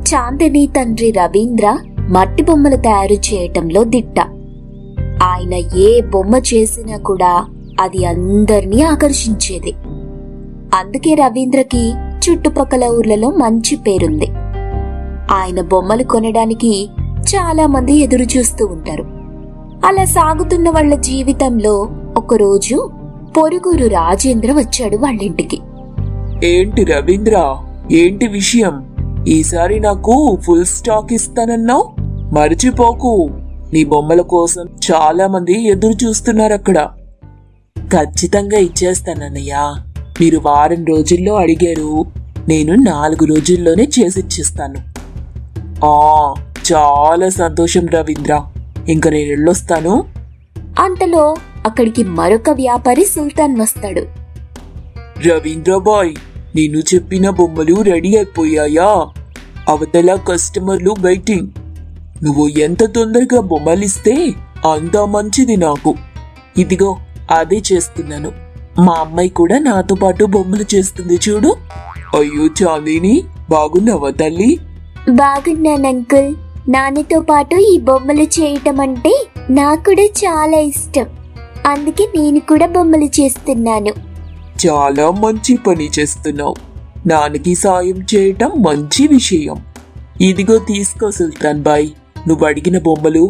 చాందిని తండ్రి రవీంద్ర మట్టి బొమ్మలు తయారు చేయటంలో దిట్ట ఆయన ఏ బొమ్మ చేసినా కూడా అది అందర్నీ ఆకర్షించేది అందుకే రవీంద్రకి చుట్టుపక్కల ఊర్లలో మంచి పేరుంది ఆయన బొమ్మలు కొనడానికి చాలా మంది ఎదురు చూస్తూ ఉంటారు అలా సాగుతున్న వాళ్ళ జీవితంలో ఒకరోజు పొరుగురు రాజేంద్ర వచ్చాడు వాళ్ళింటికి ఏంటి రవీంద్ర ఏంటి విషయం ఈసారి నాకు ఫుల్ స్టాక్ ఇస్తానన్నావు మర్చిపోకు నీ బొమ్మల కోసం చాలా మంది ఎదురు చూస్తున్నారు అక్కడ ఖచ్చితంగా ఇచ్చేస్తానన్నయ్యా మీరు వారం రోజుల్లో అడిగారు నేను నాలుగు రోజుల్లోనే చేసిచ్చేస్తాను ఆ చాలా సంతోషం రవీంద్ర ఇంక నేను వెళ్ళొస్తాను అంతలో అక్కడికి మరొక వ్యాపారి సుల్తాన్ వస్తాడు రవీంద్ర బాయ్ నేను చెప్పిన బొమ్మలు రెడీ అయిపోయాయా అవతల కస్టమర్లు వెయిటింగ్ నువ్వు ఎంత తొందరగా బొమ్మలిస్తే అంత మంచిది నాకు ఇదిగో అదే చేస్తున్నాను మా అమ్మాయి కూడా నాతో పాటు బొమ్మలు చేస్తుంది చూడు అయ్యో చాందిని బాగున్నావా తల్లి బాగున్నాను అంకుల్ నాన్నతో పాటు ఈ బొమ్మలు చేయటం అంటే నాకు కూడా చాలా ఇష్టం అందుకే నేను కూడా బొమ్మలు చేస్తున్నాను చాలా మంచి పని చేస్తున్నావు నాన్నకి సాయం చేయటం మంచి విషయం ఇదిగో తీసుకో సుల్తాన్ బాయ్ నువ్వు అడిగిన బొమ్మలు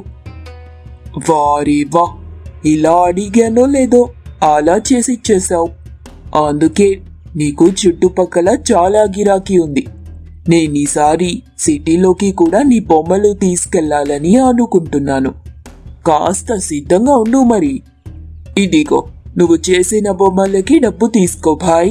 వారే వా ఇలా అడిగానో లేదో అలా చేసి ఇచ్చేసావు అందుకే నీకు చుట్టుపక్కల చాలా గిరాకీ ఉంది నేను ఈసారి సిటీలోకి కూడా నీ బొమ్మలు తీసుకెళ్లాలని అనుకుంటున్నాను కాస్త సిద్ధంగా ఉండు మరి ఇదిగో నువ్వు చేసిన బొమ్మలకి డబ్బు తీసుకో భాయ్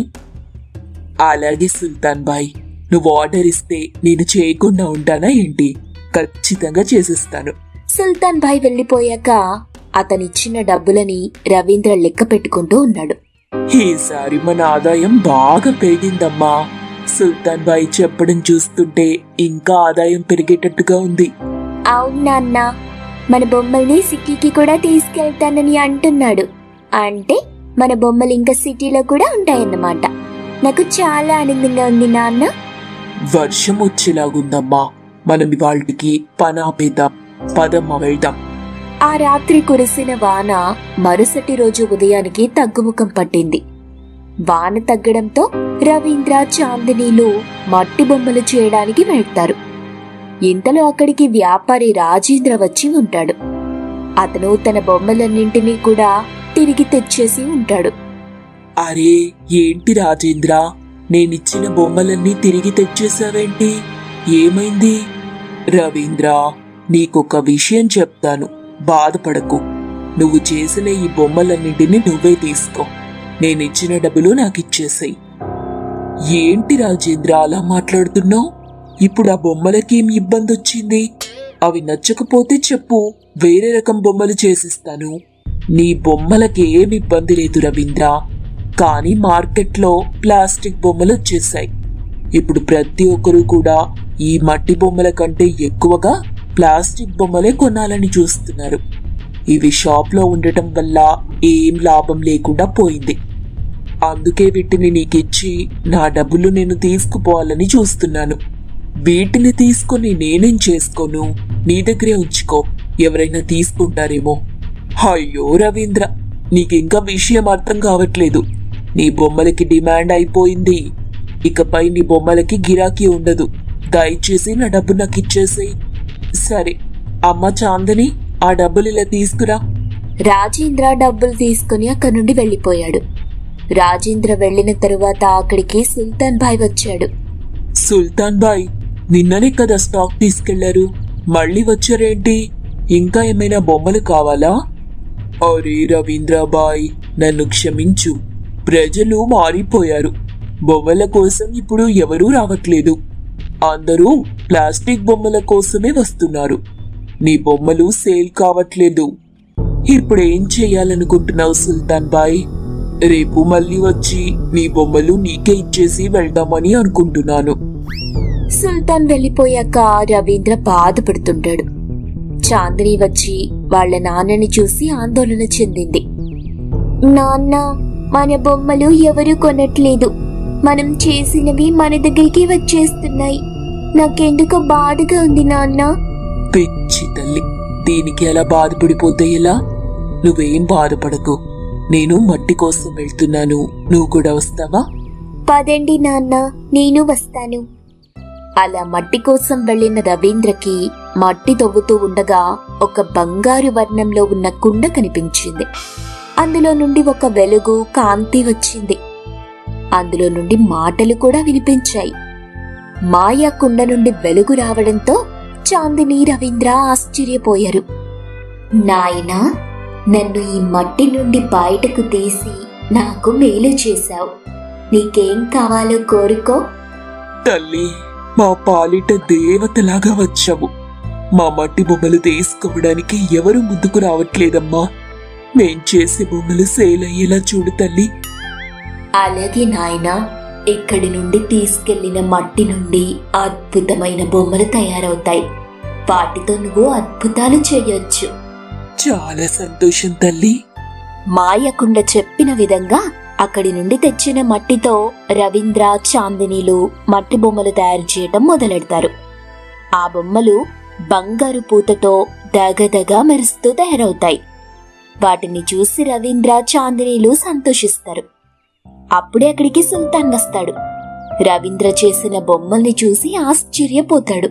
అలాగే సుల్తాన్ భాయ్ నువ్వు ఆర్డర్ ఇస్తే నేను చేయకుండా ఉంటానా ఏంటి ఖచ్చితంగా చేసిస్తాను సుల్తాన్ భాయ్ వెళ్ళిపోయాక అతనిచ్చిన డబ్బులని రవీంద్ర లెక్క పెట్టుకుంటూ ఉన్నాడు ఈసారి మన ఆదాయం బాగా పెరిగిందమ్మా సుల్తాన్ భాయ్ చెప్పడం చూస్తుంటే ఇంకా ఆదాయం పెరిగేటట్టుగా ఉంది అవును నాన్న మన బొమ్మల్ని సిటీకి కూడా తీసుకెళ్తానని అంటున్నాడు అంటే మన బొమ్మలు ఇంకా సిటీలో కూడా ఉంటాయన్నమాట నాకు చాలా ఆనందంగా ఉంది నాన్న వర్షం వచ్చేలాగుందమ్మా మనం ఇవాళకి పని ఆపేద్దాం పదమ్మ వెళ్దాం ఆ రాత్రి కురిసిన వాన మరుసటి రోజు ఉదయానికి తగ్గుముఖం పట్టింది వాన తగ్గడంతో రవీంద్ర చాందినీలు మట్టి బొమ్మలు చేయడానికి వెళ్తారు ఇంతలో అక్కడికి వ్యాపారి రాజేంద్ర వచ్చి ఉంటాడు అతను తన బొమ్మలన్నింటినీ కూడా తిరిగి తెచ్చేసి ఉంటాడు అరే ఏంటి రాజేంద్ర నేనిచ్చిన బొమ్మలన్నీ తిరిగి తెచ్చేసావేంటి ఏమైంది రవీంద్ర నీకొక విషయం చెప్తాను బాధపడకు నువ్వు చేసిన ఈ బొమ్మలన్నింటినీ నువ్వే తీసుకో నేనిచ్చిన డబ్బులు నాకిచ్చేసాయి ఏంటి రాజేంద్ర అలా మాట్లాడుతున్నావు ఇప్పుడు ఆ బొమ్మలకేం ఇబ్బంది వచ్చింది అవి నచ్చకపోతే చెప్పు వేరే రకం బొమ్మలు చేసిస్తాను నీ బొమ్మలకి ఏం ఇబ్బంది లేదు రవీంద్ర కానీ మార్కెట్లో ప్లాస్టిక్ బొమ్మలు వచ్చేసాయి ఇప్పుడు ప్రతి ఒక్కరూ కూడా ఈ మట్టి బొమ్మల కంటే ఎక్కువగా ప్లాస్టిక్ బొమ్మలే కొనాలని చూస్తున్నారు ఇవి షాప్లో ఉండటం వల్ల ఏం లాభం లేకుండా పోయింది అందుకే వీటిని నీకిచ్చి నా డబ్బులు నేను తీసుకుపోవాలని చూస్తున్నాను వీటిని తీసుకొని నేనేం చేసుకోను నీ దగ్గరే ఉంచుకో ఎవరైనా తీసుకుంటారేమో అయ్యో రవీంద్ర నీకింకా విషయం అర్థం కావట్లేదు నీ బొమ్మలకి డిమాండ్ అయిపోయింది ఇకపై నీ బొమ్మలకి గిరాకీ ఉండదు దయచేసి నా డబ్బు నాకు ఇచ్చేసేయ్ సరే అమ్మ చాందని ఆ డబ్బులు ఇలా తీసుకురా రాజేంద్ర డబ్బులు తీసుకుని అక్కడి నుండి వెళ్ళిపోయాడు రాజేంద్ర వెళ్ళిన తరువాత అక్కడికి సుల్తాన్ భాయ్ వచ్చాడు సుల్తాన్ బాయ్ నిన్ననే కదా స్టాక్ తీసుకెళ్లారు మళ్ళీ వచ్చారేంటి ఇంకా ఏమైనా బొమ్మలు కావాలా అరే రవీంద్ర బాయ్ నన్ను క్షమించు ప్రజలు మారిపోయారు బొమ్మల కోసం ఇప్పుడు ఎవరూ రావట్లేదు అందరూ ప్లాస్టిక్ బొమ్మల కోసమే వస్తున్నారు నీ బొమ్మలు సేల్ కావట్లేదు ఇప్పుడు ఏం చేయాలనుకుంటున్నావు సుల్తాన్ బాయ్ రేపు మళ్ళీ వచ్చి నీ బొమ్మలు నీకే ఇచ్చేసి వెళ్దామని అనుకుంటున్నాను సుల్తాన్ వెళ్ళిపోయాక రవీంద్ర బాధపడుతుంటాడు చాందిని వచ్చి వాళ్ళ నాన్నని చూసి ఆందోళన చెందింది నాన్న మన బొమ్మలు ఎవరు కొనట్లేదు మనం చేసినవి మన దగ్గరికి వచ్చేస్తున్నాయి నాకెందుకో బాధగా ఉంది నాన్న పిచ్చి తల్లి దీనికి ఎలా బాధపడిపోతే ఎలా నువ్వేం బాధపడకు నేను మట్టి కోసం వెళ్తున్నాను నువ్వు కూడా వస్తావా పదండి నాన్న నేను వస్తాను అలా మట్టి కోసం వెళ్ళిన రవీంద్రకి మట్టి తవ్వుతూ ఉండగా ఒక బంగారు వర్ణంలో ఉన్న కుండ కనిపించింది అందులో నుండి ఒక వెలుగు కాంతి వచ్చింది అందులో నుండి మాటలు కూడా వినిపించాయి మాయా కుండ నుండి వెలుగు రావడంతో చాందిని రవీంద్ర ఆశ్చర్యపోయారు నాయనా నన్ను ఈ మట్టి నుండి బయటకు తీసి నాకు మేలు చేశావు నీకేం కావాలో కోరుకో తల్లి మా పాలిట దేవతలాగా వచ్చావు మా మట్టి బొమ్మలు తీసుకోవడానికి ఎవరు ముందుకు రావట్లేదమ్మా మేం చేసే బొమ్మలు సేల్ అయ్యేలా చూడు తల్లి అలాగే నాయనా ఇక్కడి నుండి తీసుకెళ్లిన మట్టి నుండి అద్భుతమైన బొమ్మలు తయారవుతాయి వాటితో నువ్వు అద్భుతాలు చేయొచ్చు చాలా సంతోషం తల్లి మాయకుండ చెప్పిన విధంగా అక్కడి నుండి తెచ్చిన మట్టితో రవీంద్ర చాందినీలు మట్టి బొమ్మలు తయారు చేయటం మొదలెడతారు ఆ బొమ్మలు బంగారు పూతతో దగదగా మెరుస్తూ తయారవుతాయి వాటిని చూసి రవీంద్ర చాందినీలు సంతోషిస్తారు అప్పుడే అక్కడికి సుల్తాన్ వస్తాడు రవీంద్ర చేసిన బొమ్మల్ని చూసి ఆశ్చర్యపోతాడు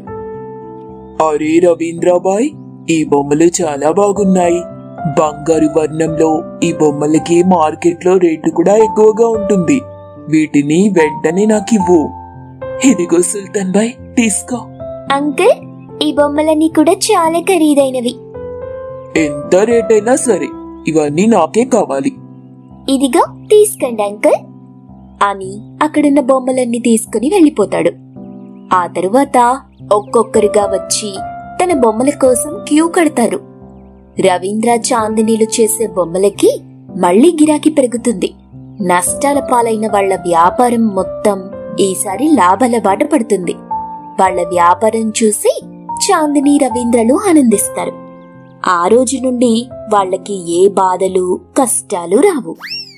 అరే రవీంద్రబాయ్ ఈ బొమ్మలు చాలా బాగున్నాయి బంగారు వర్ణంలో ఈ బొమ్మలకి మార్కెట్లో రేటు కూడా ఎక్కువగా ఉంటుంది వీటిని వెంటనే నాకివ్వు ఇదిగో సుల్తాన్ బాయ్ తీసుకో అంకుల్ ఈ బొమ్మలన్నీ కూడా చాలా ఖరీదైనవి ఎంత రేటైనా సరే ఇవన్నీ నాకే కావాలి ఇదిగో తీసుకోండి అంకుల్ అని అక్కడున్న బొమ్మలన్నీ తీసుకుని వెళ్ళిపోతాడు ఆ తరువాత ఒక్కొక్కరిగా వచ్చి తన బొమ్మల కోసం క్యూ కడతారు రవీంద్ర చాందినీలు చేసే బొమ్మలకి మళ్ళీ గిరాకీ పెరుగుతుంది నష్టాల పాలైన వాళ్ళ వ్యాపారం మొత్తం ఈసారి లాభాల బాట పడుతుంది వాళ్ళ వ్యాపారం చూసి చాందిని రవీంద్రలు ఆనందిస్తారు ఆ రోజు నుండి వాళ్ళకి ఏ బాధలు కష్టాలు రావు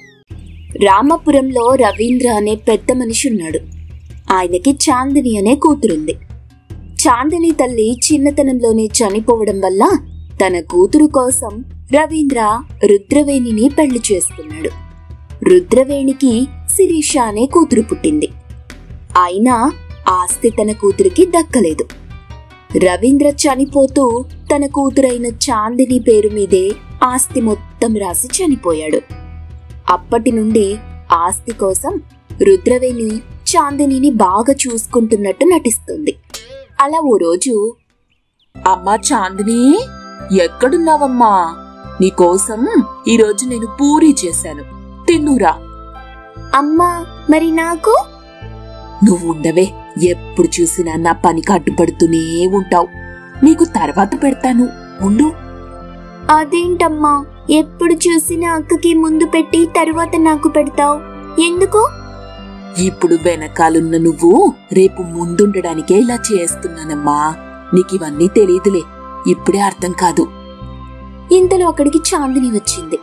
రామపురంలో రవీంద్ర అనే పెద్ద మనిషి ఉన్నాడు ఆయనకి చాందిని అనే కూతురుంది చాందిని తల్లి చిన్నతనంలోనే చనిపోవడం వల్ల తన కూతురు కోసం రవీంద్ర రుద్రవేణిని పెళ్లి చేసుకున్నాడు రుద్రవేణికి శిరీష అనే కూతురు పుట్టింది అయినా ఆస్తి తన కూతురికి దక్కలేదు రవీంద్ర చనిపోతూ తన కూతురైన చాందిని పేరు మీదే ఆస్తి మొత్తం రాసి చనిపోయాడు అప్పటి నుండి ఆస్తి కోసం రుద్రవేణి చాందినిని బాగా చూసుకుంటున్నట్టు నటిస్తుంది అలా ఓ రోజు అమ్మా చాందిని ఎక్కడున్నావమ్మా నీకోసం ఈరోజు నేను పూరీ చేశాను తిన్నురా అమ్మా మరి నాకు నువ్వు ఉండవే ఎప్పుడు చూసినా నా పని కట్టుపడుతూనే ఉంటావు నీకు తర్వాత పెడతాను ఉండు అదేంటమ్మా ఎప్పుడు చూసినా అక్కకి ముందు పెట్టి తరువాత నాకు పెడతావు ఎందుకు ఇప్పుడు వెనకాలున్న నువ్వు రేపు ముందుండడానికే ఇలా చేస్తున్నానమ్మా నీకివన్నీ తెలియదులే ఇప్పుడే అర్థం కాదు ఇంతలో అక్కడికి చాందిని వచ్చింది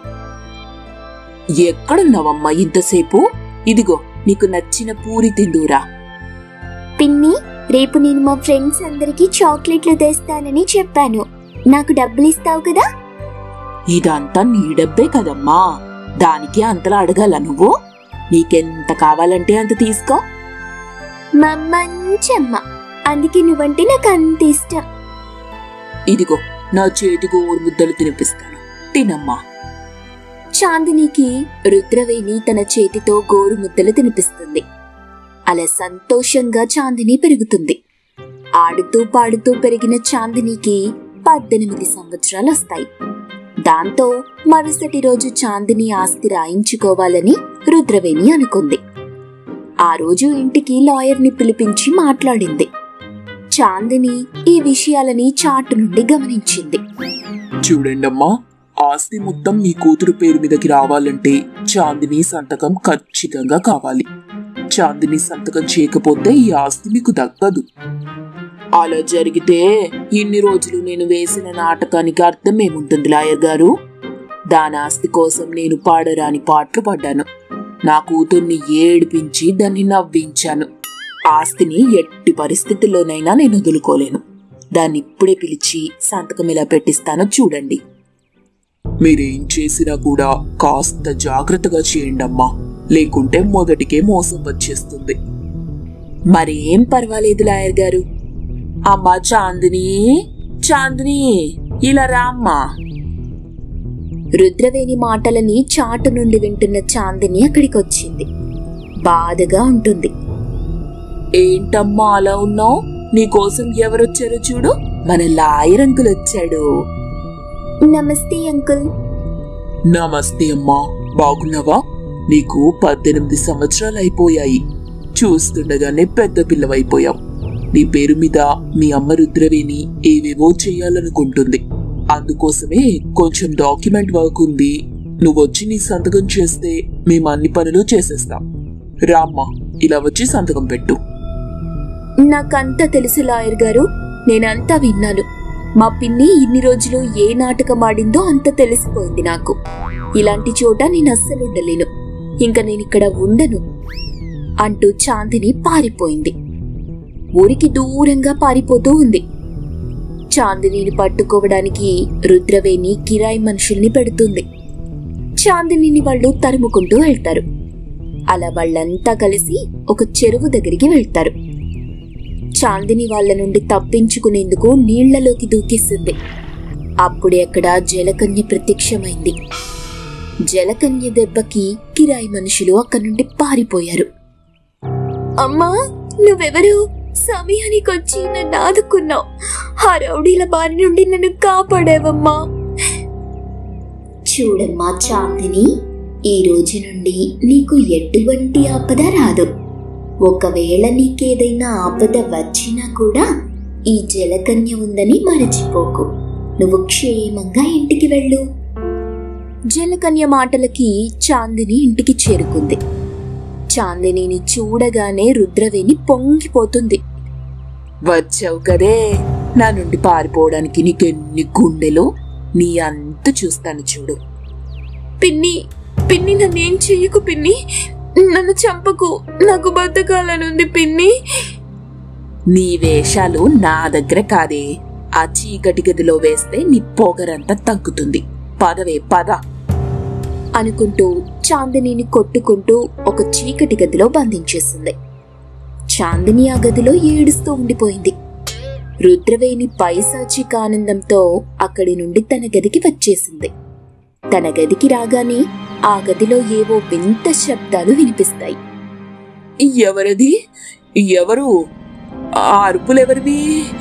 ఎక్కడున్నావమ్మా ఇంతసేపు ఇదిగో నీకు నచ్చిన పూరి తిండూరా పిన్ని రేపు నేను మా ఫ్రెండ్స్ అందరికి చాక్లెట్లు తెస్తానని చెప్పాను నాకు డబ్బులు ఇస్తావు కదా ఇదంతా నీ డబ్బే కదమ్మా దానికి అంతలా అడగాల నువ్వు నీకెంత కావాలంటే అంత తీసుకో మా మంచమ్మ అందుకే నువ్వంటే నాకు అంత ఇష్టం ఇదిగో నా చేతి గోరు ముద్దలు తినిపిస్తాను తినమ్మా చాందినికి రుద్రవేణి తన చేతితో గోరు ముద్దలు తినిపిస్తుంది అలా సంతోషంగా చాందిని పెరుగుతుంది ఆడుతూ పాడుతూ పెరిగిన చాందినికి పద్దెనిమిది సంవత్సరాలు వస్తాయి దాంతో మరుసటి రోజు చాందిని ఆస్తి రాయించుకోవాలని రుద్రవేణి అనుకుంది ఆ రోజు ఇంటికి లాయర్ని పిలిపించి మాట్లాడింది చాందిని ఈ విషయాలని చాటు నుండి గమనించింది చూడండమ్మా ఆస్తి మొత్తం మీ కూతురు పేరు మీదకి రావాలంటే చాందిని సంతకం ఖచ్చితంగా కావాలి చాందిని సంతకం చేయకపోతే ఈ ఆస్తి మీకు దక్కదు అలా జరిగితే ఇన్ని రోజులు నేను వేసిన నాటకానికి అర్థం ఏముంటుంది లాయర్ గారు దాని ఆస్తి కోసం నేను పాడరాని పాటలు పడ్డాను నా కూతుర్ని ఏడిపించి దాన్ని నవ్వించాను ఆస్తిని ఎట్టి పరిస్థితుల్లోనైనా నేను వదులుకోలేను దాన్ని ఇప్పుడే పిలిచి సంతకం ఎలా పెట్టిస్తానో చూడండి మీరేం చేసినా కూడా కాస్త జాగ్రత్తగా చేయండి అమ్మా లేకుంటే మొదటికే మోసం వచ్చేస్తుంది మరేం పర్వాలేదు లాయర్ గారు అమ్మా చాందిని చాందిని ఇలా రామ్మా రుద్రవేణి మాటలని చాటు నుండి వింటున్న చాందిని అక్కడికొచ్చింది బాధగా ఉంటుంది ఏంటమ్మా అలా ఉన్నావు నీకోసం ఎవరొచ్చారో చూడు మన లాయర్ అంకుల్ వచ్చాడు నమస్తే అంకుల్ నమస్తే అమ్మా బాగున్నావా నీకు పద్దెనిమిది సంవత్సరాలు అయిపోయాయి చూస్తుండగానే పెద్ద పిల్లవైపోయావు నీ పేరు మీద మీ అమ్మ రుద్రవేణి ఏవేవో చేయాలనుకుంటుంది అందుకోసమే కొంచెం డాక్యుమెంట్ వర్క్ ఉంది నువ్వొచ్చి నీ సంతకం చేస్తే మేము అన్ని పనులు చేసేస్తాం రామ్మా ఇలా వచ్చి సంతకం పెట్టు నాకంతా తెలుసు లాయర్ గారు నేనంతా విన్నాను మా పిన్ని ఇన్ని రోజులు ఏ నాటకం ఆడిందో అంత తెలిసిపోయింది నాకు ఇలాంటి చోట నేను అస్సలు ఉండలేను ఇంకా నేనిక్కడ ఉండను అంటూ చాందిని పారిపోయింది ఊరికి దూరంగా పారిపోతూ ఉంది చాందినిని పట్టుకోవడానికి రుద్రవేణి కిరాయి మనుషుల్ని పెడుతుంది చాందినిని వాళ్ళు తరుముకుంటూ వెళ్తారు అలా వాళ్ళంతా కలిసి ఒక చెరువు దగ్గరికి వెళ్తారు చాందిని వాళ్ళ నుండి తప్పించుకునేందుకు నీళ్లలోకి దూకేసింది అప్పుడే అక్కడ జలకన్య ప్రత్యక్షమైంది జలకన్య దెబ్బకి కిరాయి మనుషులు అక్కడి నుండి పారిపోయారు అమ్మా నువ్వెవరు సమయానికి వచ్చి నన్ను ఆదుకున్నావు ఆ రౌడీల బారి నుండి నన్ను కాపాడావమ్మా చూడమ్మా చాందిని ఈ రోజు నుండి నీకు ఎటువంటి ఆపద రాదు ఒకవేళ నీకేదైనా ఆపద వచ్చినా కూడా ఈ జలకన్య ఉందని మరచిపోకు నువ్వు క్షేమంగా ఇంటికి వెళ్ళు జలకన్య మాటలకి చాందిని ఇంటికి చేరుకుంది చాందినిని చూడగానే రుద్రవేణి పొంగిపోతుంది వచ్చావు కదే నా నుండి పారిపోవడానికి నీకెన్ని గుండెలు నీ అంత చూస్తాను చూడు పిన్ని పిన్ని నన్నేం చెయ్యకు పిన్ని నన్ను చంపకు నాకు బతకాలనుంది పిన్ని నీ వేషాలు నా దగ్గర కాదే ఆ చీకటి గదిలో వేస్తే నీ పొగరంతా తగ్గుతుంది పదవే పద అనుకుంటూ చాందినిని కొట్టుకుంటూ ఒక చీకటి గదిలో బంధించేసింది చాందిని ఆ గదిలో ఏడుస్తూ ఉండిపోయింది రుద్రవేణి పైశాచిక ఆనందంతో అక్కడి నుండి తన గదికి వచ్చేసింది తన గదికి రాగానే ఆ గదిలో ఏవో వింత శబ్దాలు వినిపిస్తాయి ఎవరది ఎవరు ఆ అరుపులెవరివి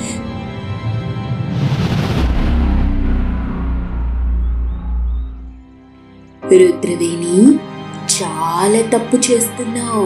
రుద్రవేణి చాలా తప్పు చేస్తున్నావు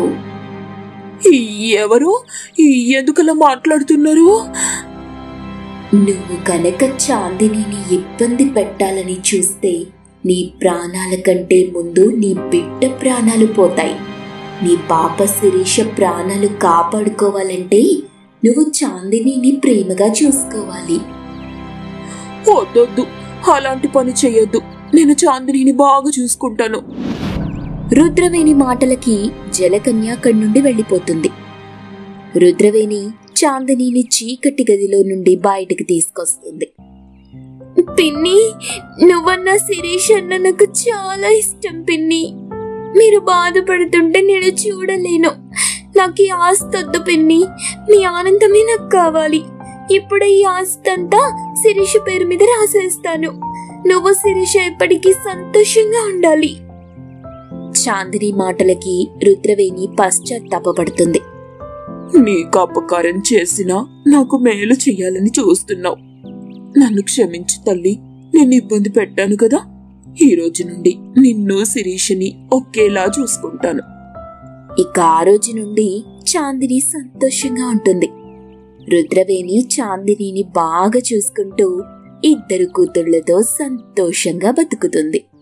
ఎవరు ఎందుకలా మాట్లాడుతున్నారు నువ్వు కనుక చాందినిని ఇబ్బంది పెట్టాలని చూస్తే నీ ప్రాణాల కంటే ముందు నీ బిడ్డ ప్రాణాలు పోతాయి నీ పాప శిరీష ప్రాణాలు కాపాడుకోవాలంటే నువ్వు చాందినిని ప్రేమగా చూసుకోవాలి వద్దొద్దు అలాంటి పని చెయ్యొద్దు నేను చాందినిని బాగా చూసుకుంటాను రుద్రవేణి మాటలకి జలకన్య అక్కడి నుండి వెళ్ళిపోతుంది రుద్రవేణి చాందినిని చీకటి గదిలో నుండి బయటకు తీసుకొస్తుంది పిన్ని నువ్వన్న శిరీష్ అన్న నాకు చాలా ఇష్టం పిన్ని మీరు బాధపడుతుంటే నేను చూడలేను నాకు ఈ ఆస్తి వద్దు పిన్ని మీ ఆనందమే నాకు కావాలి ఇప్పుడే ఈ ఆస్తి అంతా శిరీష పేరు మీద రాసేస్తాను నువ్వు శిరీష ఎప్పటికీ సంతోషంగా ఉండాలి చాందిని మాటలకి రుద్రవేణి పశ్చాత్తాపడుతుంది నీకు అపకారం చేసినా నాకు మేలు చెయ్యాలని చూస్తున్నావు నన్ను క్షమించు తల్లి నిన్ను ఇబ్బంది పెట్టాను కదా ఈ రోజు నుండి నిన్ను శిరీషని ఒకేలా చూసుకుంటాను ఇక ఆ రోజు నుండి చాందిని సంతోషంగా ఉంటుంది రుద్రవేణి చాందినిని బాగా చూసుకుంటూ ఇద్దరు కూతుళ్లతో సంతోషంగా బతుకుతుంది